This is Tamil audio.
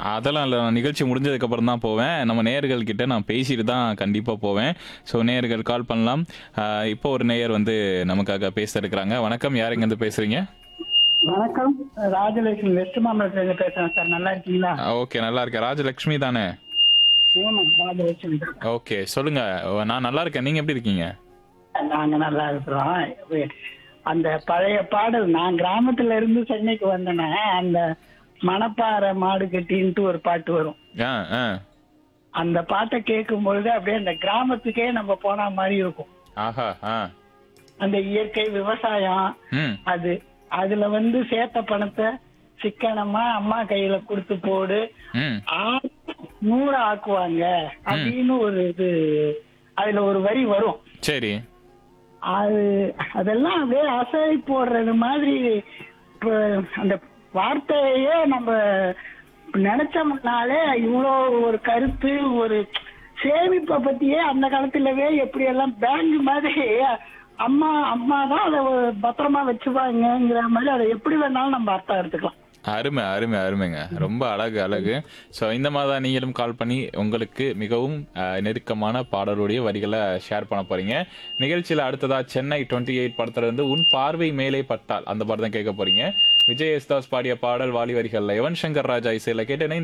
அதெல்லாம் இல்லை நான் நிகழ்ச்சி முடிஞ்சதுக்கப்புறம் தான் போவேன் நம்ம நேயர்கள் கிட்ட நான் பேசிட்டு தான் கண்டிப்பாக போவேன் ஸோ நேயர்கள் கால் பண்ணலாம் ஆஹ் இப்போ ஒரு நேயர் வந்து நமக்காக பேச இருக்கிறாங்க வணக்கம் யார் இங்கேருந்து பேசுறீங்க வணக்கம் ராஜலட்சுமி வெஸ்ட் மாம்பலத்துல இருந்து பேசுறேன் சார் நல்லா இருக்கீங்களா ஓகே நல்லா இருக்கேன் ராஜலக்ஷ்மி தானே சிவமன் ராஜலட்சுமி தான். ஓகே சொல்லுங்க நான் நல்லா இருக்கேன் நீங்க எப்படி இருக்கீங்க நாங்க நல்லா இருக்கிறோம் அந்த பழைய பாடல் நான் கிராமத்துல இருந்து சென்னைக்கு வந்தேனே அந்த மணப்பாறை மாடு கட்டின்ட்டு ஒரு பாட்டு வரும் ஆ ஆ அந்த பாட்டை கேட்கும் பொழுது அப்படியே அந்த கிராமத்துக்கே நம்ம போன மாதிரி இருக்கும் ஆஹா ஆ அந்த இயற்கை விவசாயம் ம் அது அதுல வந்து சேர்த்த பணத்தை சிக்கனமா அம்மா கையில கொடுத்து போடு ம் ஆ- நூறு ஆக்குவாங்க அப்படின்னு ஒரு இது அதுல ஒரு வரி வரும் சரி அது அதெல்லாம் அப்படியே அசை போடுறது மாதிரி இப்ப அந்த வார்த்தையே நம்ம நினைச்சோம்னாலே இவ்வளோ ஒரு கருத்து ஒரு சேமிப்பை பத்தியே அந்த காலத்துலவே எப்படி எல்லாம் பேங்க் மாதிரி அம்மா அம்மா தான் அதை பத்திரமா வச்சுப்பாங்கங்கிற மாதிரி அதை எப்படி வேணாலும் நம்ம அர்த்தம் எடுத்துக்கலாம் அருமை அருமை அருமைங்க ரொம்ப அழகு அழகு ஸோ இந்த மாதிரி தான் நீங்களும் கால் பண்ணி உங்களுக்கு மிகவும் அஹ், நெருக்கமான பாடலுடைய வரிகளை ஷேர் பண்ண போறீங்க நிகழ்ச்சியில் அடுத்ததா சென்னை டுவெண்ட்டி எயிட் படத்துல இருந்து உன் பார்வை மேலே பட்டால் அந்த பாடம் தான் கேட்க போறீங்க விஜய் யேசுதாஸ் பாடிய பாடல் வாலி வரிகள்ல யுவன் சங்கர் ராஜா இசையில கேட்டு